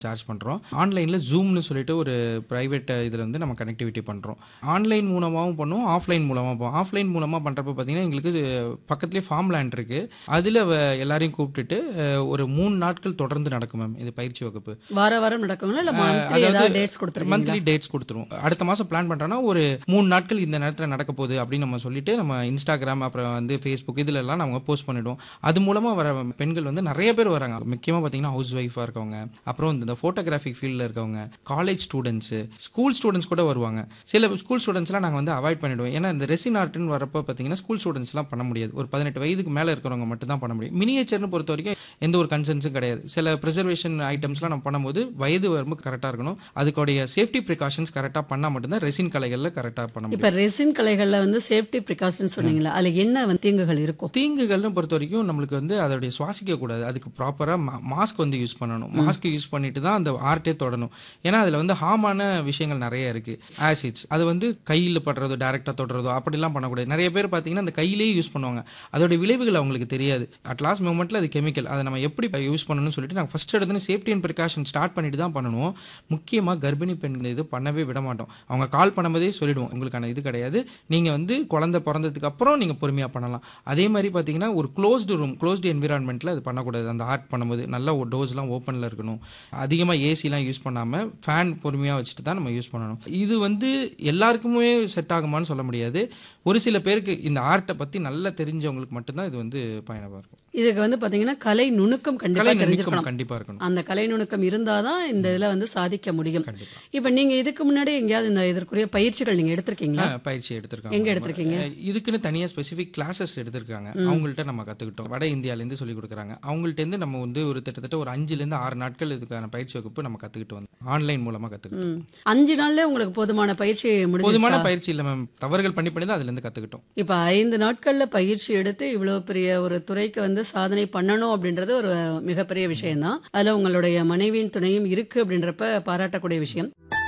Charge பண்ணுறோம் ஆன்லைனில் ஜூம்னு சொல்லிட்டு ஒரு ப்ரைவேட் இதில் வந்து நம்ம கனெக்டிவிட்டி பண்ணுறோம் ஆன்லைன் மூலமாகவும் பண்ணுவோம் ஆஃப்லைன் மூலமாக போவோம் ஆஃப்லைன் மூலமாக பண்ணுறப்ப பார்த்தீங்கன்னா எங்களுக்கு இது பக்கத்துலேயே ஃபார்ம் லேண்ட் இருக்குது அதில் எல்லாரையும் கூப்பிட்டுட்டு அஹ், ஒரு மூணு நாட்கள் தொடர்ந்து நடக்கும் மேம் இது பயிற்சி வகுப்பு வார வாரம் நடக்குங்களா இல்ல மந்த்லி ஏதாவது டேட்ஸ் கொடுத்துருக்கீங்களா மந்த்லி டேட்ஸ் கொடுத்துருவோம் அடுத்த மாதம் பிளான் பண்ணுறோன்னா ஒரு மூணு நாட்கள் இந்த நேரத்தில் நடக்க போகுது அப்படின்னு நம்ம சொல்லிட்டு நம்ம இன்ஸ்டாகிராம் அப்புறம் வந்து ஃபேஸ்புக் இதுல எல்லாம் நம்ம போஸ்ட் பண்ணிடுவோம் அது மூலமாக வர பெண்கள் வந்து நிறைய பேர் வராங்க முக்கியமாக பார்த்தீங்கன்னா ஹவுஸ் ஒய்ஃபாக இருக்கவங்க அப்புறம் இந்த ஃபோட்டோகிராஃபிக் ஃபீல்டில் இருக்கவங்க காலேஜ் ஸ்டூடெண்ட்ஸு ஸ்கூல் ஸ்டூடெண்ட்ஸ் கூட வருவாங்க சில ஸ்கூல் ஸ்டூடெண்ட்ஸ்லாம் நாங்கள் வந்து அவாய்ட் பண்ணிடுவோம் ஏன்னா இந்த ரெசின் ஆர்ட்னு வரப்போ பார்த்தீங்கன்னா ஸ்கூல் ஸ்டூடெண்ட்ஸ்லாம் பண்ண முடியாது ஒரு பதினெட்டு வயதுக்கு மேலே இருக்கிறவங்க மட்டும் தான் பண்ண முடியும் மினியேச்சர்னு பொறுத்த வரைக்கும் எந்த ஒரு கன்சர்ன்ஸும் கிடையாது சில ப்ரிசர்வேஷன் ஐட்டம்ஸ்லாம் நம்ம பண்ணும்போது வயது வரம்பு கரெக்டாக இருக்கணும் அதுக்குடைய சேஃப்டி ப்ரிகாஷன்ஸ் கரெக்டாக பண்ணால் மட்டும்தான் ரெசின் கலைகளில் கரெக்டாக பண்ண முடியும் இப்ப ரெசின் கலைகள்ல வந்து சேஃப்டி ப்ரிகாஷன் சொன்னீங்களா அதுல என்ன வந்து தீங்குகள் இருக்கும் தீங்குகள்னு பொறுத்த வரைக்கும் நம்மளுக்கு வந்து அதோடைய சுவாசிக்க கூடாது அதுக்கு ப்ராப்பராக மாஸ்க் வந்து யூஸ் பண்ணணும் மாஸ்க் யூஸ் பண்ணிட்டு தான் அந்த ஆர்ட்டே தொடணும் ஏன்னா அதில் வந்து ஹார்மான விஷயங்கள் நிறைய இருக்கு ஆசிட்ஸ் அது வந்து கையில் படுறதோ டைரெக்டாக தொடுறதோ அப்படிலாம் பண்ணக்கூடாது நிறைய பேர் பார்த்தீங்கன்னா அந்த கையிலேயே யூஸ் பண்ணுவாங்க அதோட விளைவுகள் அவங்களுக்கு தெரியாது அட் லாஸ்ட் மூமெண்ட்டில் அது கெமிக்கல் அதை நம்ம எப்படி யூஸ் பண்ணணும்னு சொல்லிட்டு நாங்கள் ஃபர்ஸ்ட் எடுத்து சேஃப்டி அண்ட் ப்ரிகாஷன் ஸ்டார்ட் பண்ணிட்டு தான் பண்ணணும் முக்கியமாக கர்ப்பிணி பெண்கள் இது பண்ணவே விட மாட்டோம் அவங்க கால் பண்ணும்போதே சொல்லிடுவோம் உங்களுக்கான இது கிடையாது நீங்கள் வந்து குழந்தை பிறந்ததுக்கு அப்புறம் நீங்கள் பொறுமையாக பண்ணலாம் அதே மாதிரி பார்த்தீங்கன்னா ஒரு க்ளோஸ்டு ரூம் க்ளோஸ்டு என்விரான்மெண்ட்டில் அது பண்ணக்கூடாது அந்த ஆர்ட் பண்ணும்போது நல்ல ஒரு டோஸ்லாம் ஓப்பனில் இருக்கணும் அதிகமாக ஏசிலாம் யூஸ் பண்ணாமல் ஃபேன் பொறுமையாக வச்சுட்டு தான் நம்ம யூஸ் பண்ணணும் இது வந்து எல்லாருக்குமே செட் ஆகுமான்னு சொல்ல முடியாது ஒரு சில பேருக்கு இந்த ஆர்ட்டை பற்றி நல்லா தெரிஞ்சவங்களுக்கு மட்டும்தான் இது வந்து பயணமாக இருக்கும் இதுக்கு வந்து பாத்தீங்கன்னா கலை நுணுக்கம் கண்டிப்பா கலை நுணுக்கம் தெரிஞ்சுக்கணும் கண்டிப்பாக இருக்கணும் அந்த கலை நுணுக்கம் இருந்தாதான் இந்த இதுல வந்து சாதிக்க முடியும் கண்டிப்பாக இப்ப நீங்க இதுக்கு முன்னாடி எங்கேயாவது இந்த இதற்குரிய பயிற்சிகள் நீங்க எடுத்திருக்கீங்களா பயிற்சி எடுத்திருக்காங்க எங்க எடுத்திருக்கீங்க அஹ் இதுக்குன்னு தனியா ஸ்பெசிஃபிக் கிளாஸஸ் எடுத்திருக்காங்க அவங்கள்ட்ட நம்ம கத்துக்கிட்டோம் வட இந்தியால இருந்து சொல்லி கொடுக்குறாங்க அவங்கள்ட்ட இருந்து நம்ம வந்து ஒரு கிட்டத்தட்ட ஒரு அஞ்சுல இருந்து ஆறு நாட்கள் இதுக்கான பயிற்சி வகுப்பு நம்ம கத்துக்கிட்டு வந்தோம் ஆன்லைன் மூலமா கத்துக்கிட்டோம் ம். அஞ்சு நாள்ல உங்களுக்கு போதுமான பயிற்சி முடிஞ்சு போதுமான பயிற்சி இல்ல மேம் தவறுகள் பண்ணி பண்ணி தான் அதுல இருந்து கத்துக்கிட்டோம் இப்ப ஐந்து நாட்கள்ல பயிற்சி எடுத்து இவ்வளவு பெரிய ஒரு துறைக்கு வந்து சாதனை பண்ணணும் அப்படின்றது ஒரு மிகப்பெரிய விஷயம்தான் அதுல உங்களுடைய மனைவியின் துணையும் இருக்கு அப்படின்றப்ப பாராட்டக்கூடிய விஷயம்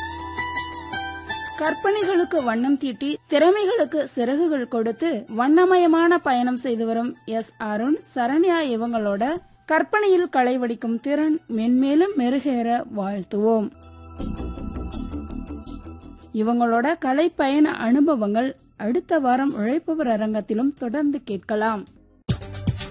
கற்பனைகளுக்கு வண்ணம் தீட்டி திறமைகளுக்கு சிறகுகள் கொடுத்து வண்ணமயமான பயணம் செய்து வரும் எஸ் அருண் சரண்யா இவங்களோட கற்பனையில் களை வடிக்கும் திறன் மென்மேலும் மெருகேற வாழ்த்துவோம் இவங்களோட கலை பயண அனுபவங்கள் அடுத்த வாரம் உழைப்பவர் அரங்கத்திலும் தொடர்ந்து கேட்கலாம்